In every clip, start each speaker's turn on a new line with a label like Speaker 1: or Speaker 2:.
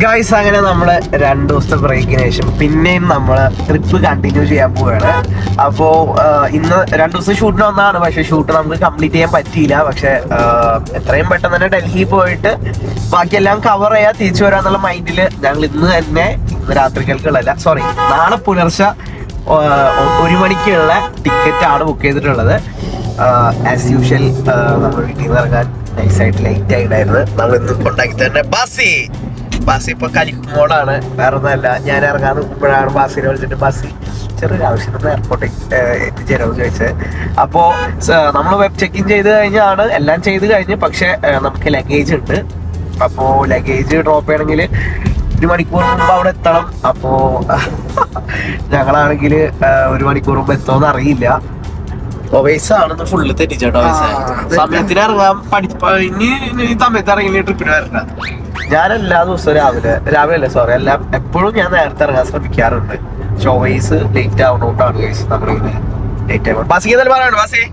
Speaker 1: Guys അങ്ങനെ നമ്മള് രണ്ടു ദിവസത്തെ ബ്രേക്കിന് ശേഷം പിന്നെയും നമ്മള് ട്രിപ്പ് കണ്ടിന്യൂ ചെയ്യാൻ പോവുകയാണ് അപ്പോ ആ, ഇന്ന് രണ്ടു ദിവസം ഷൂട്ടിന് വന്നതാണ് പക്ഷെ ഷൂട്ട് നമുക്ക് കംപ്ലീറ്റ് ചെയ്യാൻ പറ്റിയില്ല പക്ഷെ ആ, എത്രയും പെട്ടെന്ന് തന്നെ ഡൽഹി പോയിട്ട് ബാക്കിയെല്ലാം കവർ ചെയ്യാൻ തിരിച്ചു വരാന്നുള്ള മൈൻഡില് ഞങ്ങൾ ഇന്ന് തന്നെ ഇന്ന് രാത്രികൾക്കുള്ളല്ല സോറി നാളെ പുലർച്ചെ ആ, ഒരു മണിക്കുള്ള ടിക്കറ്റ് ആണ് ബുക്ക് ചെയ്തിട്ടുള്ളത് ആസ് യൂഷ്വൽ നമ്മൾ വീട്ടിൽ നിന്ന് ഇറങ്ങാൻ നൈസായിട്ട് ലേറ്റ് ആയിട്ടായിരുന്നു നമ്മൾ ഇന്ന് കൊണ്ടാക്കി തന്നെ ബസ്സി ബാസി ഇപ്പൊ കരിക്കുമ്പോഴാണ് വേറെ ഒന്നല്ല ഞാൻ ഇറങ്ങാൻ നിൽക്കുമ്പോഴാണ് ബാസിനെ വിളിച്ചിട്ട് ബാസി ചെറിയൊരു ആവശ്യത്തിന് എയർപോർട്ടിൽ എത്തിച്ചേരാമെന്ന് ചോദിച്ചത് അപ്പോ നമ്മൾ വെബ് ചെക്ക് ഇൻ ചെയ്ത് കഴിഞ്ഞാണ് എല്ലാം ചെയ്ത് കഴിഞ്ഞ് പക്ഷെ ഏഹ്, നമുക്ക് ലഗേജ് ഉണ്ട് അപ്പോ ലഗേജ് ഡ്രോപ്പ് ചെയ്യണമെങ്കിൽ ഒരു മണിക്കൂർ മുമ്പ് അവിടെ എത്തണം അപ്പോ ഞങ്ങളാണെങ്കിൽ ഒരു മണിക്കൂർ മുമ്പ് എത്തുമെന്ന് അറിയില്ല ഒവൈസാണെന്ന് ഫുള്ള് തെറ്റിച്ചേട്ടോ സമയത്തിന് ഇറങ്ങാൻ പഠിപ്പ ഇനി ഇനി ഈ സമയത്ത് ഇറങ്ങി ട്രിപ്പിന് വരണ്ട ഞാൻ എല്ലാ ദിവസവും രാവിലെ രാവിലെ അല്ലേ സോറി എല്ലാം എപ്പോഴും ഞാൻ നേരത്തെ ഇറങ്ങാൻ ശ്രമിക്കാറുണ്ട് പക്ഷെ ഒവൈസ് ലേറ്റ് ആവുന്നോട്ടാണ് കേസ് നമ്മളിങ്ങനെ ലേറ്റ് ആവുന്നത് ബാസിക്ക് എന്തായാലും പറയണ്ട ബാസി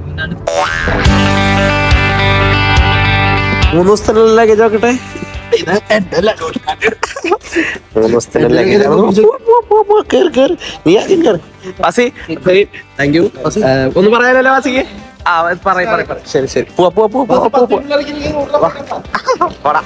Speaker 1: മൂന്ന് ദിവസത്തെ ലഗേജ് നോക്കട്ടെ മൂന്ന് ദിവസത്തിന്റെ ലഗേജ് കേറി കേറി നീ ആദ്യം കേറി ബാസി താങ്ക് യു ഒന്നും പറയാനല്ലോ ബാസിക്ക് ആ പറയും പറയും പറയും ശരി ശരി പോവാ പോവാ പോവാ പോവാ പോവാ പോടാ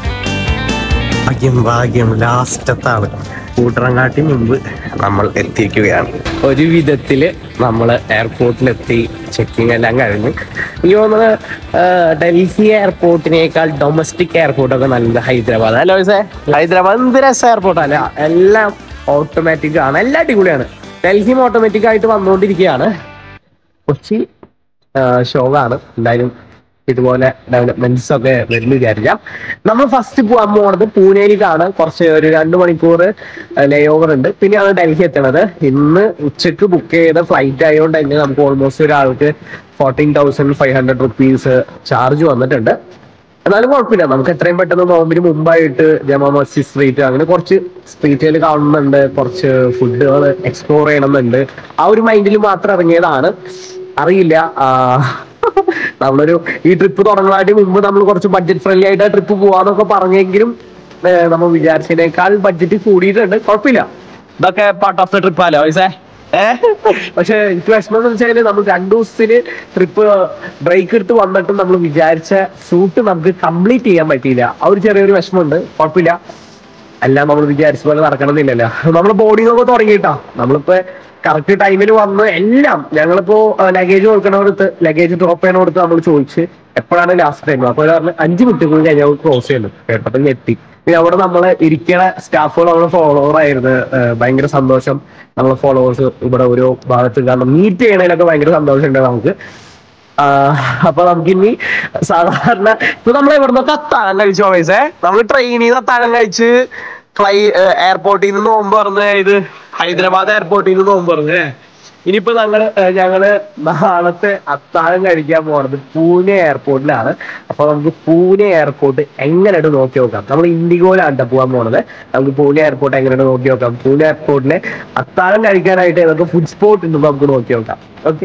Speaker 1: ഭാഗ്യം ഭാഗ്യം ലാസ്റ്റത്താണ് കൂട്ടറങ്ങാട്ടി മുമ്പ് നമ്മൾ എത്തിയിരിക്കുകയാണ് ഒരു വിധത്തില് നമ്മൾ എയർപോർട്ടിലെത്തി ചെക്കിംഗ് എല്ലാം കഴിഞ്ഞു എനിക്ക് തോന്നുന്നത് ആ, ഡൽഹി എയർപോർട്ടിനേക്കാൾ ഡൊമസ്റ്റിക് എയർപോർട്ടൊക്കെ നല്ലത് ഹൈദരാബാദ് അല്ലോ സേ ഹൈദരാബാദ് എന്ത് രസം എയർപോർട്ടല്ല എല്ലാം ഓട്ടോമാറ്റിക് ആണ് എല്ലാം അടിപൊളിയാണ് ഡൽഹിയും ഓട്ടോമാറ്റിക് ആയിട്ട് വന്നുകൊണ്ടിരിക്കുകയാണ് കൊച്ചി ഷോകാണ് എന്തായാലും ഇതുപോലെ ഡെവലപ്മെന്റ്സ് ഒക്കെ വരുന്നു വിചാരിക്കാം നമ്മൾ ഫസ്റ്റ് പോകാൻ പോകുന്നത് പൂനെയിലേക്കാണ് കുറച്ച് ഒരു രണ്ട് മണിക്കൂർ ലേ ഓവർ ഉണ്ട് പിന്നെയാണ് ഡൽഹി എത്തണത് ഇന്ന് ഉച്ചക്ക് ബുക്ക് ചെയ്ത ഫ്ലൈറ്റ് ആയതുകൊണ്ട് തന്നെ നമുക്ക് ഓൾമോസ്റ്റ് ഒരാൾക്ക് fourteen thousand five hundred rupees charge വന്നിട്ടുണ്ട് എന്നാലും കുഴപ്പമില്ല നമുക്ക് എത്രയും പെട്ടെന്ന് നോമ്പിന് മുമ്പായിട്ട് ജമാ മസ്ജിദ് സ്ട്രീറ്റ് അങ്ങനെ കുറച്ച് സ്ട്രീറ്റുകൾ കാണുന്നുണ്ട് കുറച്ച് ഫുഡുകൾ എക്സ്പ്ലോർ ചെയ്യണമെന്നുണ്ട് ആ ഒരു മൈൻഡിൽ മാത്രം ഇറങ്ങിയതാണ് അറിയില്ല ആ, നമ്മളൊരു ഈ ട്രിപ്പ് തുടങ്ങാനായിട്ട് മുമ്പ് നമ്മൾ കുറച്ച് ബഡ്ജറ്റ് ഫ്രണ്ട്ലി ആയിട്ട് ട്രിപ്പ് പോവാന്നൊക്കെ പറഞ്ഞെങ്കിലും ഏ, നമ്മൾ വിചാരിച്ചതിനേക്കാൾ ബഡ്ജറ്റ് കൂടിയിട്ടുണ്ട് കുഴപ്പമില്ല ഇതൊക്കെ പാർട്ട് ഓഫ് ദ ട്രിപ്പ് അല്ലോ ഐസേ പക്ഷെ എനിക്ക് വിഷമം എന്ന് വെച്ചാൽ നമ്മൾ രണ്ടു ദിവസത്തിന് ട്രിപ്പ് ബ്രേക്ക് എടുത്ത് വന്നിട്ടും നമ്മൾ വിചാരിച്ച ഷൂട്ട് നമുക്ക് കംപ്ലീറ്റ് ചെയ്യാൻ പറ്റിയില്ല ആ ഒരു ചെറിയൊരു വിഷമമുണ്ട് കുഴപ്പമില്ല എല്ലാം നമ്മൾ വിചാരിച്ച പോലെ നടക്കണമെന്നില്ലല്ലോ നമ്മുടെ ബോഡി നോക്കെ തുടങ്ങിയിട്ടാ നമ്മളിപ്പോ കറക്റ്റ് ടൈമിൽ വന്ന് എല്ലാം ഞങ്ങളിപ്പോ ലഗേജ് കൊടുക്കണോടത്ത് ലഗേജ് ഡ്രോപ്പ് ചെയ്യണോടത്ത് നമ്മൾ ചോദിച്ച് എപ്പോഴാണ് ലാസ്റ്റ് ടൈം അപ്പൊ പറഞ്ഞ് അഞ്ച് മിനിറ്റ് കൂടി കഴിഞ്ഞാൽ ക്ലോസ് ചെയ്യുന്നു കേട്ടപ്പോൾ എത്തി പിന്നെ അവിടെ നമ്മളെ ഇരിക്കണ സ്റ്റാഫുകൾ നമ്മുടെ ഫോളോവർ ആയിരുന്നു ഏഹ് ഭയങ്കര സന്തോഷം നമ്മളെ ഫോളോവേഴ്സ് ഇവിടെ ഓരോ ഭാഗത്ത് കാരണം മീറ്റ് ചെയ്യണതിലൊക്കെ ഭയങ്കര സന്തോഷമുണ്ട് നമുക്ക് ആഹ് അപ്പൊ നമുക്കിനി സാധാരണ ഇപ്പൊ നമ്മൾ ഇവിടുന്നൊക്കെ അത്താഴം കഴിച്ചു വയസ്സേ നമ്മൾ ട്രെയിനിൽ നിന്ന് അത്താഴം കഴിച്ച് ഫ്ലൈ എയർപോർട്ടിൽ നിന്ന് നോമ്പ് പറഞ്ഞ് ഇത് ഹൈദരാബാദ് എയർപോർട്ടിൽ നിന്ന് നോമ്പ് പറഞ്ഞ് ഇനിയിപ്പോ ഞങ്ങള് ഏഹ് ഞങ്ങള് നാളത്തെ അത്താഴം കഴിക്കാൻ പോണത് പൂനെ എയർപോർട്ടിലാണ് അപ്പൊ നമുക്ക് പൂനെ എയർപോർട്ട് എങ്ങനെയാണ് നോക്കി നോക്കാം നമ്മൾ ഇൻഡിഗോയിലാണ് ട്ടോ പോകാൻ പോണത് നമുക്ക് പൂനെ എയർപോർട്ട് എങ്ങനെയാണ് നോക്കി നോക്കാം പൂനെ എയർപോർട്ടിലെ അത്താഴം കഴിക്കാനായിട്ട് നമുക്ക് ഫുഡ് സ്പോട്ട് ഉണ്ടെന്ന് നമുക്ക് നോക്കി നോക്കാം ഓക്കെ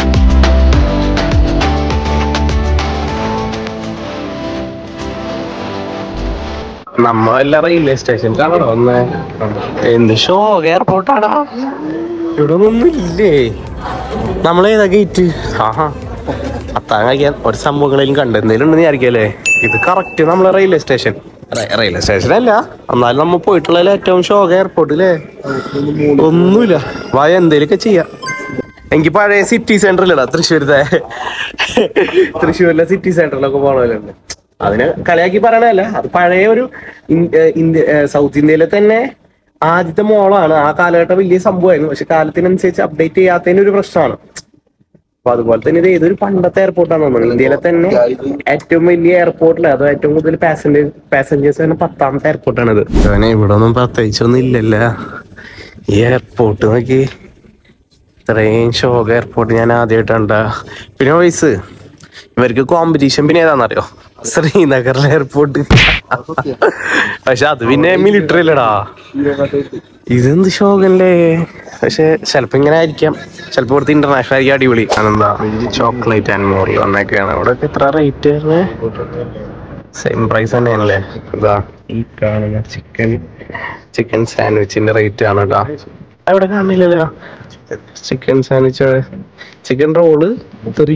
Speaker 1: നമ്മ റെയിൽവേ സ്റ്റേഷൻ കാണണോ ഒന്ന് എന്ത് ഷോ എയർപോർട്ടാടാ ഇവിടെ ഒന്നും ഇല്ലേ നമ്മളേതാ ഗേറ്റ് ആഹാ അത്താൻ കഴിക്കാൻ ഒരു സംഭവങ്ങളെങ്കിലും കണ്ട് എന്തെങ്കിലും ഉണ്ടെന്ന് വിചാരിക്കല്ലേ ഇത് കറക്റ്റ് നമ്മളെ റെയിൽവേ സ്റ്റേഷൻ റെയിൽവേ സ്റ്റേഷൻ അല്ല എന്നാലും നമ്മ പോയിട്ടുള്ള ഏറ്റവും ഷോക എയർപോർട്ടില്ലേ ഒന്നുമില്ല വായ എന്തേലൊക്കെ ചെയ്യാം എനിക്ക് പഴയ സിറ്റി സെന്ററിലടാ തൃശ്ശൂരത്തെ തൃശ്ശൂരിലെ സിറ്റി സെന്ററിലൊക്കെ പോകണമല്ലോ അതിന് കളിയാക്കി പറയണല്ല അത് പഴയ ഒരു ഇൻ- ഏഹ് ഇന്ത്യ ഏഹ് സൗത്ത് ഇന്ത്യയിലെ തന്നെ ആദ്യത്തെ മോളാണ് ആ കാലഘട്ടം വലിയ സംഭവമായിരുന്നു പക്ഷെ കാലത്തിനനുസരിച്ച് അപ്ഡേറ്റ് ചെയ്യാത്തതിന് ഒരു പ്രശ്നമാണ് അപ്പൊ അതുപോലെ തന്നെ ഇത് ഏതൊരു പണ്ടത്തെ എയർപോർട്ടാണ് തോന്നുന്നത് ഇന്ത്യയിലെ തന്നെ ഏറ്റവും വലിയ എയർപോർട്ടിൽ അത് ഏറ്റവും കൂടുതൽ പാസഞ്ചേഴ്സ് പാസഞ്ചേഴ്സ് തന്നെ പത്താമത്തെ എയർപോർട്ടാണ് ഇത് ഇവിടെ ഒന്നും പ്രത്യേകിച്ചൊന്നും ഇല്ലല്ല ഈ എയർപോർട്ട് നോക്കി ഇത്രയും ഷോക എയർപോർട്ട് ഞാൻ ആദ്യമായിട്ടാണ്ട പിന്നെ വയസ്സ് ഇവർക്ക് കോമ്പറ്റീഷൻ പിന്നെ ഏതാണെന്നറിയോ ശ്രീനഗറിലെ എയർപോർട്ട് പക്ഷെ അത് പിന്നെ മിലിറ്ററി അല്ലടാ ഇതെന്ത് ഷോകല്ലേ പക്ഷെ ചിലപ്പോ ഇങ്ങനെ ആയിരിക്കാം ചിലപ്പോ ഇവിടുത്തെ ഇന്റർനാഷണൽ ആയിരിക്കും അടിപൊളി അതെന്താ ചോക്ലേറ്റ് ആൻഡ് മോറിൽ വന്നൊക്കെയാണ് അവിടെ എത്ര റേറ്റ് സെയിം പ്രൈസ് തന്നെയാണല്ലേ ഇതാ ഈ കാണുന്ന ചിക്കൻ ചിക്കൻ സാൻഡ്വിച്ചിന്റെ റേറ്റ് ആണ് കേട്ടോ അവിടെ കാണില്ലല്ലോ chicken sandwich chicken roll three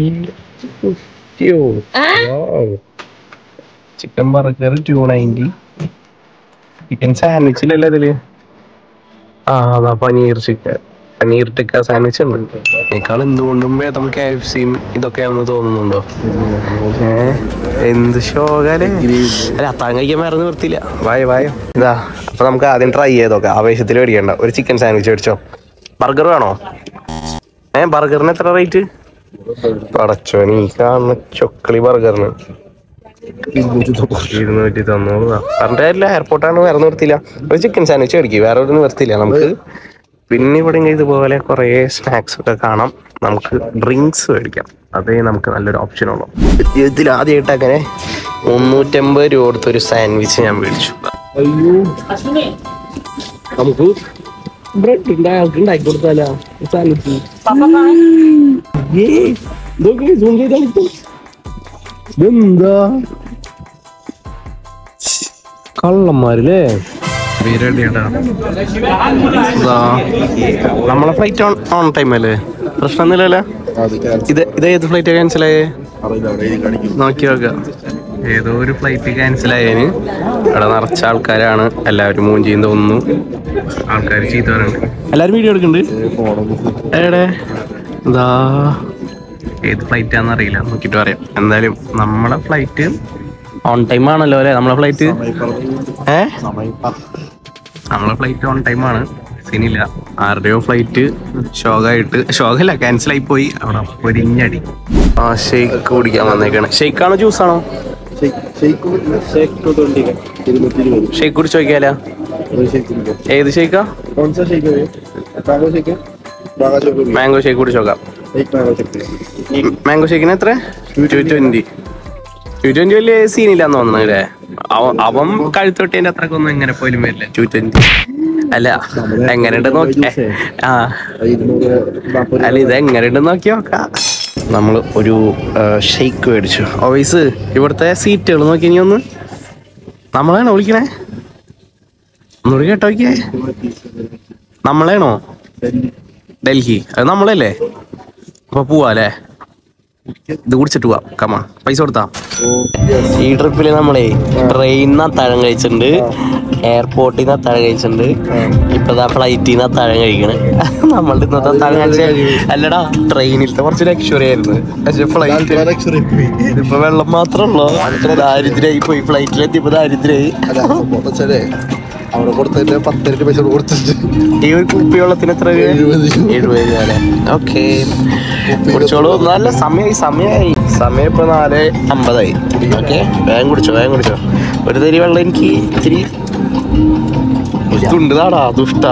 Speaker 1: chicken burger two ninety chicken സാൻഡ്വിച്ചിലല്ലേ ഇതില് ആ അതാ പനീർ ചിക്കൻ പനീർ ടിക്ക സാൻഡ്വിച്ച് ഉണ്ട് ഇതിനേക്കാൾ എന്തുകൊണ്ടും ഭേദം കെ എഫ് സിയും ഇതൊക്കെയാണെന്ന് തോന്നുന്നുണ്ടോ ഏ എന്ത് ശോകല്ലേ അല്ല അത്താഴം കഴിക്കാൻ വേറെ നിവർത്തിയില്ല വായ വായ ഇതാ അപ്പൊ നമുക്ക് ആദ്യം ട്രൈ ചെയ്തോക്കാം ആവേശത്തിൽ മേടിക്കണ്ട ഒരു ചിക്കൻ സാൻഡ്വിച്ച് മേടിച്ചോ ബർഗർ വേണോ ഏ ബർഗറിന് എത്ര റേറ്റ് പടച്ചോ നീ കാണുന്ന ചൊക്കളി ബർഗറിന് ഇരുന്നൂറ്റി തൊണ്ണൂറ് പറഞ്ഞിട്ട് കാര്യമില്ല എയർപോർട്ടാണ് വേറെ നിർത്തിയില്ല ഒരു ചിക്കൻ സാൻഡ്വിച്ച് മേടിക്കും വേറെ ഒരു നിർത്തിയില്ല നമുക്ക് പിന്നെ ഇവിടെ ഇതുപോലെ കുറേ സ്നാക്സ് ഒക്കെ കാണാം നമുക്ക് ഡ്രിങ്ക്സ് മേടിക്കാം അതേ നമുക്ക് നല്ലൊരു ഓപ്ഷൻ ഉള്ളൂ ജീവിതത്തിൽ ആദ്യമായിട്ട് അങ്ങനെ മുന്നൂറ്റമ്പത് രൂപ കൊടുത്ത ഒരു സാൻഡ്വിച്ച് ഞാൻ മേടിച്ചു അയ്യോ നമുക്ക് ബ്രെഡ് ഉണ്ടാക്കി ഉണ്ടാക്കി കൊടുത്താലോ സാൻഡ്വിച്ച് ഇതെന്താ കള്ളന്മാരല്ലേ നമ്മളെ ഫ്ലൈറ്റ് ഓൺ ഓൺ ടൈം അല്ലേ പ്രശ്നമൊന്നുമില്ലല്ലോ ഇത് ഇത് ഏത് ഫ്ലൈറ്റ് ക്യാൻസൽ ആയേ നോക്കി നോക്കാം ഏതോ ഒരു ഫ്ലൈറ്റ് ക്യാൻസൽ ആയതിന് ഇവിടെ നിറച്ച ആൾക്കാരാണ് എല്ലാവരും മൂഞ്ചിയും തോന്നുന്നു ആൾക്കാർ ചീത്ത പറയുന്നുണ്ട് എല്ലാവരും വീഡിയോ എടുക്കുന്നുണ്ട് എവിടെ ഇതാ ഏത് ഫ്ലൈറ്റ് ആണെന്ന് അറിയില്ല നോക്കിട്ട് പറയാം എന്തായാലും നമ്മളെ ഫ്ലൈറ്റ് ഓൺ ടൈം ആണല്ലോ അല്ലേ നമ്മളെ ഫ്ലൈറ്റ് ഏ നമ്മളെ ഫ്ലൈറ്റ് ഓൺ ടൈം ആണ് സീനില്ല ആരുടെയോ ഫ്ലൈറ്റ് ഷോകായിട്ട് ഷോകല്ല ക്യാൻസൽ ആയി പോയി അവിടെ പൊരിഞ്ഞടി ആ ഷെയ്ക്ക് കുടിക്കാൻ വന്നേക്കാണ് ഷെയ്ക്ക് ആണോ ജ്യൂസ് ആണോ ഷെയ്ക്ക് കുടിച്ച് നോക്കിയാലോ ഏത് ഷെയ്ക്കാ മാംഗോ ഷേക്ക് കുടിച്ച് നോക്കാം മാംഗോ ഷേക്കിന് എത്ര ടു ട്വന്റി ടു ട്വന്റി വലിയ സീനില്ലാന്ന് തോന്നുന്നു അല്ലേ അവൻ അവൻ കഴുത്തൊട്ടേന്റെ അത്രക്കൊന്നും എങ്ങനെ പോലും വരില്ല ടു ട്വന്റി അല്ല എങ്ങനെയുണ്ട് നോക്കി ആ അല്ല ഇത് എങ്ങനെയുണ്ട് നോക്കി നോക്കാം നമ്മൾ ഒരു ഷെയ്ക്ക് മേടിച്ചു ഓവൈസ് ഇവിടുത്തെ സീറ്റുകൾ നോക്കി ഇനി ഒന്ന് നമ്മളാണോ വിളിക്കണേ ഒന്നുകൂടി കേട്ടോ നോക്കിയേ നമ്മളാണോ ഡൽഹി അത് നമ്മളല്ലേ അപ്പൊ പോവാ അല്ലേ ഇത് കുടിച്ചിട്ട് പോവാം കമാ പൈസ കൊടുത്താ ഈ ട്രിപ്പിൽ നമ്മളെ ട്രെയിനിൽ നിന്ന് അത്താഴം കഴിച്ചിട്ടുണ്ട് എയർപോർട്ടിൽ നിന്ന് അത്താഴം കഴിച്ചിട്ടുണ്ട് ഇപ്പതാ ഫ്ലൈറ്റിൽ നിന്ന് അത്താഴം കഴിക്കണ് നമ്മളുടെ ഇന്നത്തെ അത്താഴം കഴിച്ച അല്ലടാ ട്രെയിനിലത്തെ കുറച്ച് ലക്ഷറി ആയിരുന്നു പക്ഷെ ഫ്ലൈറ്റ് ഇപ്പൊ വെള്ളം മാത്രമല്ലോ ദാരിദ്ര്യായി പോയി ഫ്ലൈറ്റിലെത്തിയപ്പോ ദാരിദ്ര്യായി
Speaker 2: അവിടെ കൊടുത്തതിന്റെ പത്തിരട്ടി പൈസ കൊടുത്തിട്ട്
Speaker 1: ഈ ഒരു കുപ്പി വെള്ളത്തിന് എത്ര രൂപ
Speaker 2: എഴുപത് രൂപ.
Speaker 1: എഴുപത് രൂപ അല്ലേ ഓക്കെ കുടിച്ചോളൂ നല്ല സമയമായി സമയമായി സമയം ഇപ്പൊ നാല് അമ്പതായി ഓക്കെ വേഗം കുടിച്ചോ വേഗം കുടിച്ചോ ഒരു തരി വെള്ളം എനിക്ക് ഇത്തിരി തുണ്ട് താടാ ദുഷ്ടാ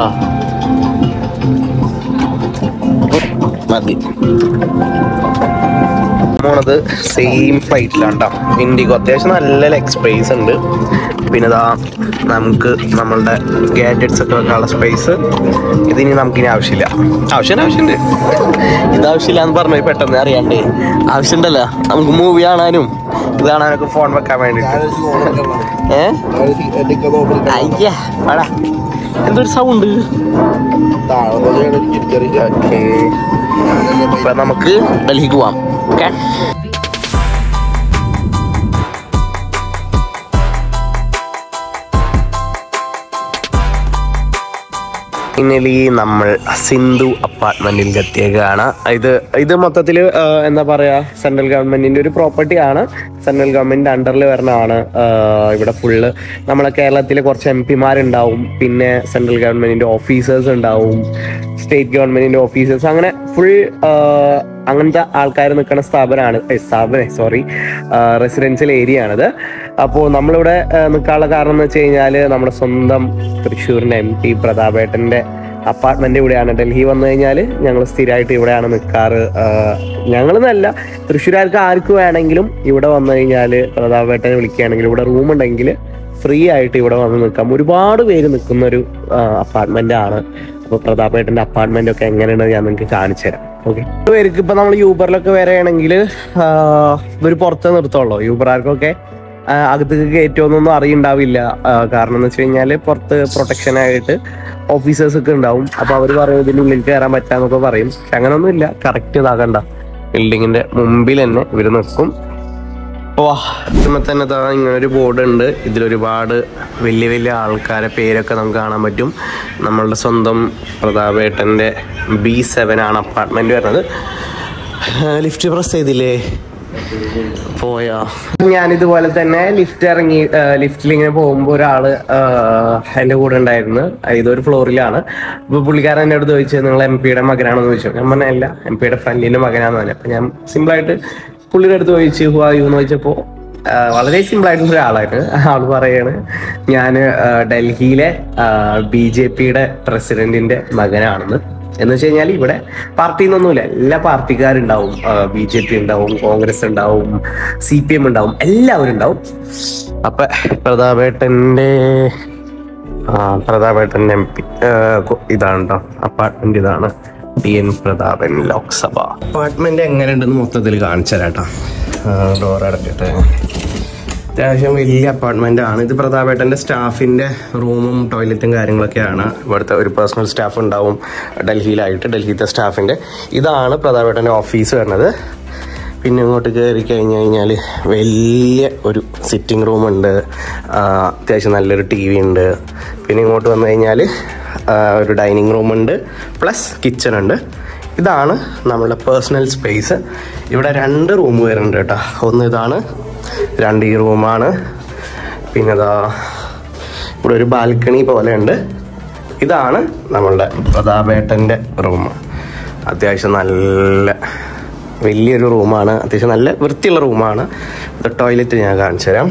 Speaker 1: മതി പോണത് സെയിം ഫ്ലൈറ്റിലാണ് കേട്ടോ ഇൻഡിഗോ അത്യാവശ്യം നല്ല ലെഗ് സ്പേസ് ഉണ്ട് പിന്നെ ഇതാ നമുക്ക് നമ്മളുടെ ഗാഡ്ജറ്റ്സ് ഒക്കെ വെക്കാനുള്ള സ്പേസ് ഇതിനി നമുക്കിനി ആവശ്യമില്ല ആവശ്യം ആവശ്യമുണ്ട് ഇത് ആവശ്യമില്ല എന്ന് പറഞ്ഞു പെട്ടെന്ന് അറിയാണ്ടേ ആവശ്യമുണ്ടല്ലോ നമുക്ക് മൂവി കാണാനും ഇത് കാണാനൊക്കെ ഫോൺ വെക്കാൻ വേണ്ടിട്ട് ഏ അയ്യ വേടാ എന്തൊരു സൗണ്ട് ഓക്കെ അപ്പൊ നമുക്ക് ഡൽഹിക്ക് പോവാം ഓക്കെ ഇന്നലെ നമ്മൾ സിന്ധു അപ്പാർട്ട്മെന്റിൽ എത്തിയേക്കാണ് ഇത് ഇത് മൊത്തത്തിൽ എന്താ പറയാ സെൻട്രൽ ഗവൺമെന്റിന്റെ ഒരു പ്രോപ്പർട്ടി ആണ് സെൻട്രൽ ഗവൺമെന്റിന്റെ അണ്ടറിൽ വരുന്നതാണ് ഇവിടെ ഫുള്ള് നമ്മളെ കേരളത്തിലെ കുറച്ച് എം പിമാരുണ്ടാവും പിന്നെ സെൻട്രൽ ഗവൺമെന്റിന്റെ ഓഫീസേഴ്സ് ഉണ്ടാവും സ്റ്റേറ്റ് ഗവൺമെന്റിന്റെ ഓഫീസേഴ്സ് അങ്ങനെ ഫുൾ അങ്ങനത്തെ ആൾക്കാർ നിൽക്കുന്ന സ്ഥാപനമാണ് ഏ, സ്ഥാപനം സോറി റെസിഡൻഷ്യൽ ഏരിയ ആണിത് അപ്പോൾ നമ്മളിവിടെ ആ, നിൽക്കാനുള്ള കാരണം എന്ന് വെച്ച് കഴിഞ്ഞാൽ നമ്മുടെ സ്വന്തം തൃശ്ശൂരിന്റെ എം പി പ്രതാപേട്ടന്റെ അപ്പാർട്ട്മെന്റ് ഇവിടെയാണ് ഡൽഹി വന്നു കഴിഞ്ഞാൽ ഞങ്ങൾ സ്ഥിരമായിട്ട് ഇവിടെയാണ് നിൽക്കാറ് ഞങ്ങൾ എന്നല്ല തൃശ്ശൂരുകാർക്ക് ആർക്ക് വേണമെങ്കിലും ഇവിടെ വന്നു കഴിഞ്ഞാൽ പ്രതാപേട്ടനെ വിളിക്കുകയാണെങ്കിൽ ഇവിടെ റൂം ഉണ്ടെങ്കിൽ ഫ്രീ ആയിട്ട് ഇവിടെ വന്ന് നിൽക്കാം ഒരുപാട് പേര് നിൽക്കുന്ന ഒരു അപ്പാർട്ട്മെന്റ് ആണ് അപ്പോൾ പ്രതാപേട്ടന്റെ അപ്പാർട്ട്മെന്റ് ഒക്കെ എങ്ങനെയാണ് ഞാൻ നിങ്ങൾക്ക് കാണിച്ചു തരാം ഓക്കെ പേർക്ക് ഇപ്പൊ നമ്മൾ യൂബറിലൊക്കെ വരികയാണെങ്കിൽ ഇവർ പുറത്ത് നിർത്തുള്ളൂ യൂബറാർക്കൊക്കെ ആ, അകത്തേക്ക് കയറ്റുമെന്നൊന്നും അറിയുണ്ടാവില്ല ആ, കാരണം എന്ന് വെച്ച് കഴിഞ്ഞാൽ പുറത്ത് പ്രൊട്ടക്ഷൻ ആയിട്ട് ഓഫീസേഴ്സ് ഒക്കെ ഉണ്ടാവും അപ്പൊ അവർ പറയും ഇതിന്റെ ഉള്ളിൽ കയറാൻ പറ്റാന്നൊക്കെ പറയും പക്ഷെ അങ്ങനൊന്നും ഇല്ല കറക്റ്റ് ഇതാകണ്ട ബിൽഡിങ്ങിന്റെ മുമ്പിൽ തന്നെ ഇവര് നിൽക്കും വാ ഇതിന്മേൽ തന്നെ ദാ ഇങ്ങനെ ഒരു ബോർഡ് ഉണ്ട് ഇതിലൊരുപാട് വലിയ വലിയ ആൾക്കാരെ പേരൊക്കെ നമുക്ക് കാണാൻ പറ്റും നമ്മളുടെ സ്വന്തം പ്രതാപേട്ടൻ്റെ ബി സെവൻ ആണ് അപ്പാർട്ട്മെന്റ് വരുന്നത് ലിഫ്റ്റ് പ്രസ് ചെയ്തില്ലേ പോയാ ഞാൻ ഇതുപോലെ തന്നെ ലിഫ്റ്റ് ഇറങ്ങി ലിഫ്റ്റിൽ ഇങ്ങനെ പോകുമ്പോൾ ഒരാള് എന്റെ കൂടെ ഉണ്ടായിരുന്നു ഇതൊരു ഫ്ലോറിലാണ് അപ്പൊ പുള്ളിക്കാരൻ എന്നോട് ചോദിച്ചു നിങ്ങൾ എം പിയുടെ മകനാണെന്ന് ചോദിച്ചു ഞാൻ പറഞ്ഞല്ല എം പിയുടെ ഫ്രണ്ടിന്റെ മകനാന്ന് പറഞ്ഞു അപ്പൊ ഞാൻ സിമ്പിൾ ആയിട്ട് പുള്ളിയുടെ അടുത്ത് ചോദിച്ചു ഹു ആയു എന്ന് ചോദിച്ചപ്പോ ആ, വളരെ സിമ്പിൾ ആയിട്ടുള്ള ഒരാളാണ് ആള് പറയാണ് ഞാൻ ഡൽഹിയിലെ ബി ജെ പിയുടെ പ്രസിഡന്റിന്റെ മകനാണെന്ന് എന്ന് വെച്ച് കഴിഞ്ഞാൽ ഇവിടെ പാർട്ടി എന്നൊന്നുമില്ല എല്ലാ പാർട്ടിക്കാരുണ്ടാവും ബി ജെ പി ഉണ്ടാവും കോൺഗ്രസ് ഉണ്ടാവും സി പി എം ഉണ്ടാവും എല്ലാവരും ഉണ്ടാവും അപ്പൊ പ്രതാപേട്ടന്റെ ആ പ്രതാപേട്ടൻ എം പി ഇതാണ് കേട്ടോ അപ്പാർട്ട്മെന്റ് ഇതാണ് T N Prathapan Lok Sabha apartment എങ്ങനെയുണ്ടെന്ന് മൊത്തത്തിൽ കാണിച്ചു തരാം കേട്ടോ ഡോർ അടക്കട്ടെ അത്യാവശ്യം വലിയ അപ്പാർട്ട്മെന്റ് ആണ് ഇത് പ്രതാപേട്ടന്റെ സ്റ്റാഫിന്റെ റൂമും ടോയ്ലറ്റും കാര്യങ്ങളൊക്കെയാണ് ഇവിടുത്തെ ഒരു പേഴ്സണൽ സ്റ്റാഫ് ഉണ്ടാവും ഡൽഹിയിലായിട്ട് ഡൽഹിയിലത്തെ സ്റ്റാഫിന്റെ ഇതാണ് പ്രതാപേട്ടന്റെ ഓഫീസ് വരുന്നത് പിന്നെ ഇങ്ങോട്ട് കയറി കഴിഞ്ഞ് കഴിഞ്ഞാൽ വലിയ ഒരു സിറ്റിംഗ് റൂം ഉണ്ട് ആ, അത്യാവശ്യം നല്ലൊരു ടി വി ഉണ്ട് പിന്നെ ഇങ്ങോട്ട് വന്നു കഴിഞ്ഞാൽ ഒരു ഡൈനിങ് റൂം ഉണ്ട് പ്ലസ് കിച്ചൺ ഉണ്ട് ഇതാണ് നമ്മളുടെ പേഴ്സണൽ സ്പേസ് ഇവിടെ രണ്ട് റൂം വരുന്നുണ്ട് കേട്ടോ ഒന്ന് ഇതാണ് രണ്ട് ഈ റൂമാണ് പിന്നെ ഇതാ ഇവിടെ ഒരു ബാൽക്കണി പോലെ ഉണ്ട് ഇതാണ് നമ്മളുടെ പ്രതാപേട്ടൻ്റെ റൂം അത്യാവശ്യം നല്ല വലിയൊരു റൂമാണ് അത്യാവശ്യം നല്ല വൃത്തിയുള്ള റൂമാണ് ടോയ്ലറ്റ് ഞാൻ കാണിച്ചു തരാം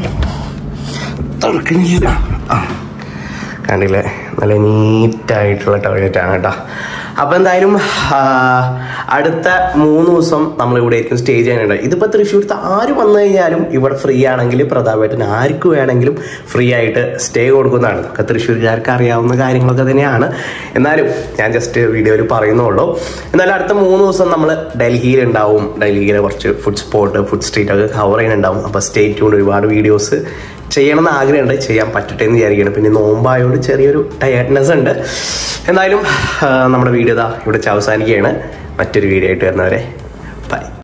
Speaker 1: തുറക്കണില്ല ആ കണ്ടില്ലേ നല്ല നീറ്റായിട്ടുള്ള ടോയ്ലറ്റ് ആണ് കേട്ടോ അപ്പോൾ എന്തായാലും ആ, അടുത്ത മൂന്ന് ദിവസം നമ്മൾ ഇവിടെ ആയിരിക്കും സ്റ്റേ ചെയ്യാനുണ്ട് ഇതിപ്പോൾ തൃശ്ശൂരത്ത് ആര് വന്നു കഴിഞ്ഞാലും ഇവിടെ ഫ്രീ ആണെങ്കിൽ പ്രതാപേട്ടന് ആർക്ക് വേണമെങ്കിലും ഫ്രീ ആയിട്ട് സ്റ്റേ കൊടുക്കുന്നതാണ് ഇതൊക്കെ തൃശ്ശൂർക്കാർക്ക് അറിയാവുന്ന കാര്യങ്ങളൊക്കെ തന്നെയാണ് എന്നാലും ഞാൻ ജസ്റ്റ് വീഡിയോയിൽ പറയുന്നുള്ളൂ എന്നാലും അടുത്ത മൂന്ന് ദിവസം നമ്മൾ ഡൽഹിയിൽ ഉണ്ടാവും ഡൽഹിയിലെ കുറച്ച് ഫുഡ് സ്പോട്ട് ഫുഡ് സ്ട്രീറ്റ് ഒക്കെ കവർ ചെയ്യുന്നുണ്ടാവും അപ്പോൾ സ്റ്റേ ട്യൂൺ ഒരുപാട് വീഡിയോസ് ചെയ്യണമെന്ന് ആഗ്രഹമുണ്ട് ചെയ്യാൻ പറ്റട്ടെ എന്ന് വിചാരിക്കണം പിന്നെ നോമ്പായതുകൊണ്ട് ചെറിയൊരു ടയർഡ്നെസ് ഉണ്ട് എന്തായാലും ആ, നമ്മുടെ വീഡിയോ ഇതാ ഇവിടെ വെച്ച് അവസാനിക്കുകയാണ് മറ്റൊരു വീഡിയോ ആയിട്ട് വരുന്നവരെ ബൈ